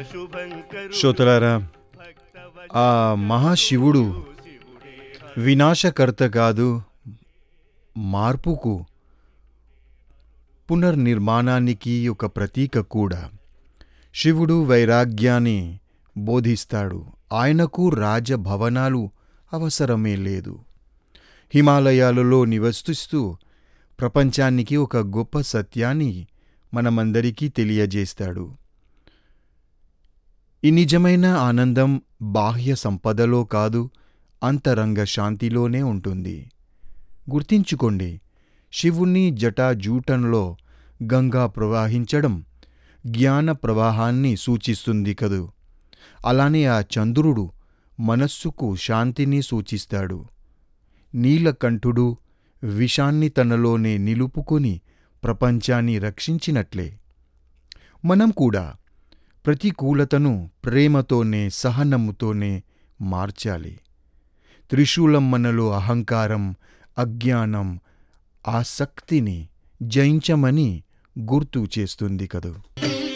శ్రోతలారా ఆ మహాశివుడు వినాశకర్త కాదు మార్పుకు పునర్నిర్మాణానికి ఒక ప్రతీక కూడా శివుడు వైరాగ్యాన్ని బోధిస్తాడు ఆయనకు రాజభవనాలు అవసరమే లేదు హిమాలయాలలో నివసిస్తూ ప్రపంచానికి ఒక గొప్ప సత్యాన్ని మనమందరికీ తెలియజేస్తాడు ఈ నిజమైన ఆనందం బాహ్య సంపదలో కాదు అంతరంగ శాంతిలోనే ఉంటుంది గుర్తించుకోండి శివుని జటాజూటంలో గంగా ప్రవహించడం జ్ఞాన ప్రవాహాన్ని సూచిస్తుంది కదూ అలానే ఆ చంద్రుడు మనస్సుకు శాంతిని సూచిస్తాడు నీలకంఠుడు విషాన్ని తనలోనే నిలుపుకొని ప్రపంచాన్ని రక్షించినట్లే మనం కూడా ప్రతికూలతను ప్రేమతోనే సహనముతోనే మార్చాలి త్రిశూలం మనలో అహంకారం అజ్ఞానం ఆసక్తిని జయించమని గుర్తు చేస్తుంది కదూ